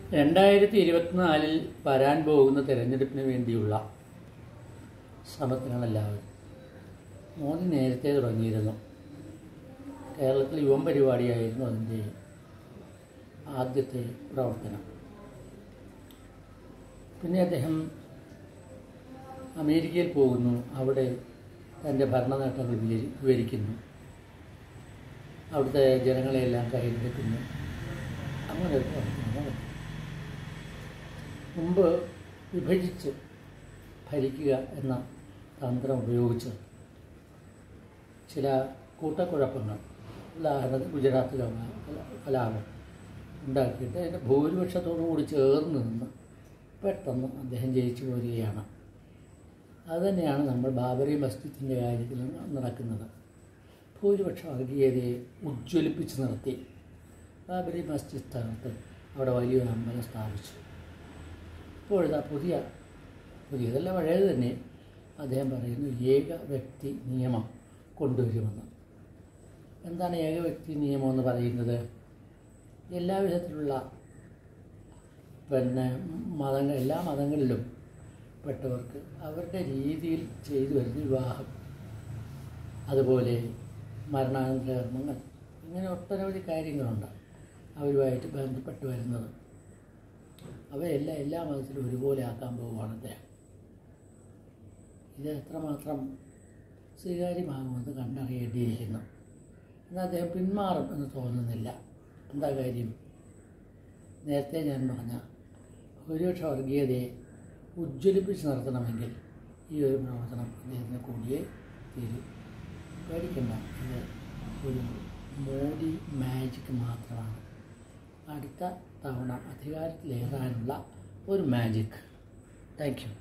രണ്ടായിരത്തി ഇരുപത്തിനാലിൽ വരാൻ പോകുന്ന തെരഞ്ഞെടുപ്പിന് വേണ്ടിയുള്ള ശ്രമത്തിനാണെല്ലാവരും മോദി നേരത്തെ തുടങ്ങിയിരുന്നു കേരളത്തിൽ യുവം പരിപാടിയായിരുന്നു അതിൻ്റെ ആദ്യത്തെ പ്രവർത്തനം പിന്നെ അദ്ദേഹം അമേരിക്കയിൽ പോകുന്നു അവിടെ തൻ്റെ ഭരണ നേട്ടങ്ങൾ വിവരി- വിവരിക്കുന്നു അവിടുത്തെ ജനങ്ങളെയെല്ലാം കയ്യിലെടുക്കുന്നു അങ്ങനെ ഒരു പ്രവർത്തനം നടത്തി മുമ്പ് വിഭജിച്ച് ഭരിക്കുക എന്ന തന്ത്രം ഉപയോഗിച്ച് ചില കൂട്ടക്കുഴപ്പങ്ങൾ ഉദാഹരണത്തിന് ഗുജറാത്ത് കലാ- കലാ- കലാപം ഉണ്ടാക്കിയിട്ട് അതിൻ്റെ ഭൂരിപക്ഷത്തോടു കൂടി ചേർന്ന് നിന്ന് പെട്ടെന്ന് അദ്ദേഹം ജയിച്ചു പോരുകയാണ് അതുതന്നെയാണ് നമ്മൾ ബാബറി മസ്ജിദിൻ്റെ കാര്യത്തിൽ നടക്കുന്നത് ഭൂരിപക്ഷ വർഗീയതയെ ഉജ്ജ്വലിപ്പിച്ച് നിർത്തി ബാബരി മസ്ജിദ് തകർത്ത് അവിടെ വലിയൊരു അമ്പലം സ്ഥാപിച്ചു ഇപ്പോഴിതാ പുതിയ പുതിയതല്ല പഴയത് തന്നെ അദ്ദേഹം പറയുന്നു ഏക വ്യക്തി നിയമം കൊണ്ടുവരുമെന്ന് എന്താണ് ഏക വ്യക്തി നിയമം എന്ന് പറയുന്നത് എല്ലാ വിധത്തിലുള്ള പിന്നെ മതങ്ങൾ എല്ലാ മതങ്ങളിലും പെട്ടവർക്ക് അവരുടെ രീതിയിൽ ചെയ്തു വരുന്ന വിവാഹം അതുപോലെ മരണാനന്തര കർമ്മങ്ങൾ ഇങ്ങനെ ഒട്ടനവധി കാര്യങ്ങളുണ്ട് അവരുമായിട്ട് ബന്ധപ്പെട്ട് വരുന്നത് അവയെല്ലാം എല്ലാ മതത്തിലും ഒരുപോലെ ആക്കാൻ പോവുകയാണ് അദ്ദേഹം ഇത് എത്രമാത്രം സ്വീകാര്യമാകുമെന്ന് കണ്ടറിയേണ്ടിയിരിക്കുന്നു എന്നാൽ അദ്ദേഹം പിന്മാറും എന്ന് തോന്നുന്നില്ല എന്താ കാര്യം നേരത്തെ ഞാൻ പറഞ്ഞ ഭൂരിപക്ഷ വർഗീയതയെ ഉജ്ജ്വലിപ്പിച്ച് നിർത്തണമെങ്കിൽ ഈ ഒരു പ്രവർത്തനം അദ്ദേഹത്തിന് കൂടിയേ തീരും പേടിക്കണ്ട ഇത് ഒരു മോഡി മാജിക് മാത്രമാണ് അടുത്ത തവണ അധികാരത്തിലേറാനുള്ള ഒരു മാജിക് താങ്ക് യു